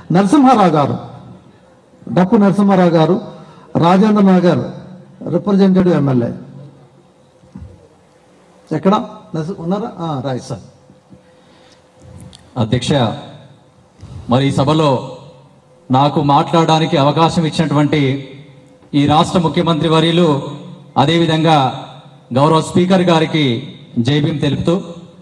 నరసింహారావు గారు డప్పు నరసింహారావు గారు రాజేంద్ర నగర్ రిప్రజెంటేటివ్ ఎమ్మెల్యే ఎక్కడ నరసి- ఉన్నారా ఆ, రైట్ సార్ అధ్యక్ష మరి ఈ సభలో నాకు మాట్లాడడానికి అవకాశం ఇచ్చినటువంటి ఈ రాష్ట్ర ముఖ్యమంత్రి వర్యులు అదేవిధంగా గౌరవ స్పీకర్ గారికి జైభీం తెలుపుతూ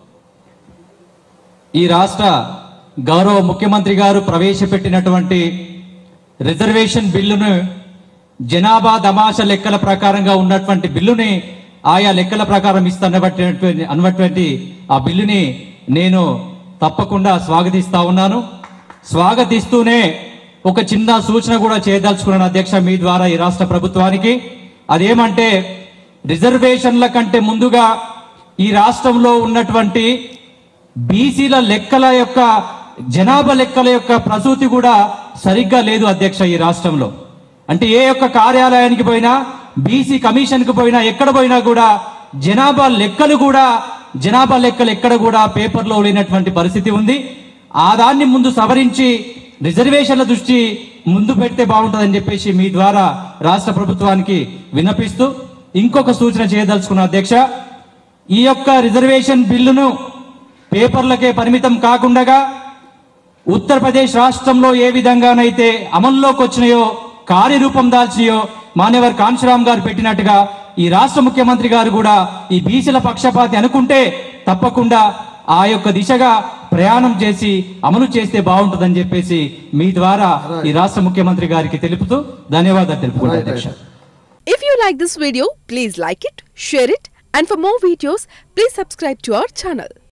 ఈ రాష్ట్ర గౌరవ ముఖ్యమంత్రి గారు ప్రవేశపెట్టినటువంటి రిజర్వేషన్ బిల్లును జనాభా దమాష లెక్కల ప్రకారంగా ఉన్నటువంటి బిల్లుని ఆయా లెక్కల ప్రకారం ఇస్తున్నటువంటి అన్నటువంటి ఆ బిల్లుని నేను తప్పకుండా స్వాగతిస్తా ఉన్నాను స్వాగతిస్తూనే ఒక చిన్న సూచన కూడా చేయదలుచుకున్నాను అధ్యక్ష మీ ద్వారా ఈ రాష్ట్ర ప్రభుత్వానికి అదేమంటే రిజర్వేషన్ల కంటే ముందుగా ఈ రాష్ట్రంలో ఉన్నటువంటి బీసీల లెక్కల యొక్క జనాభా లెక్కల యొక్క ప్రసూతి కూడా సరిగ్గా లేదు అధ్యక్ష ఈ రాష్ట్రంలో అంటే ఏ యొక్క కార్యాలయానికి పోయినా బీసీ కమిషన్కి పోయినా ఎక్కడ పోయినా కూడా జనాభా లెక్కలు కూడా జనాభా లెక్కలు ఎక్కడ కూడా పేపర్లో లేనటువంటి పరిస్థితి ఉంది ఆ దాన్ని ముందు సవరించి రిజర్వేషన్ల దృష్టి ముందు పెడితే బాగుంటుందని చెప్పేసి మీ ద్వారా రాష్ట్ర ప్రభుత్వానికి విన్నపిస్తూ ఇంకొక సూచన చేయదలుచుకున్న అధ్యక్ష ఈ యొక్క రిజర్వేషన్ బిల్లును పేపర్లకే పరిమితం కాకుండా ఉత్తరప్రదేశ్ రాష్ట్రంలో ఏ విధంగానైతే అమల్లోకి వచ్చినాయో కార్యరూపం దాల్చినాయో మాన్యవర్ కాంశరామ్ గారు పెట్టినట్టుగా ఈ రాష్ట్ర ముఖ్యమంత్రి గారు కూడా ఈ బీసీల పక్షపాతి అనుకుంటే తప్పకుండా ఆ యొక్క దిశగా ప్రయాణం చేసి అమలు చేస్తే బాగుంటుందని చెప్పేసి మీ ద్వారా ఈ రాష్ట్ర ముఖ్యమంత్రి గారికి తెలుపుతూ ధన్యవాదాలు తెలుపుకుంటా అధ్యక్ష If you like this video, please like it, share it, and for more videos, please subscribe to our channel.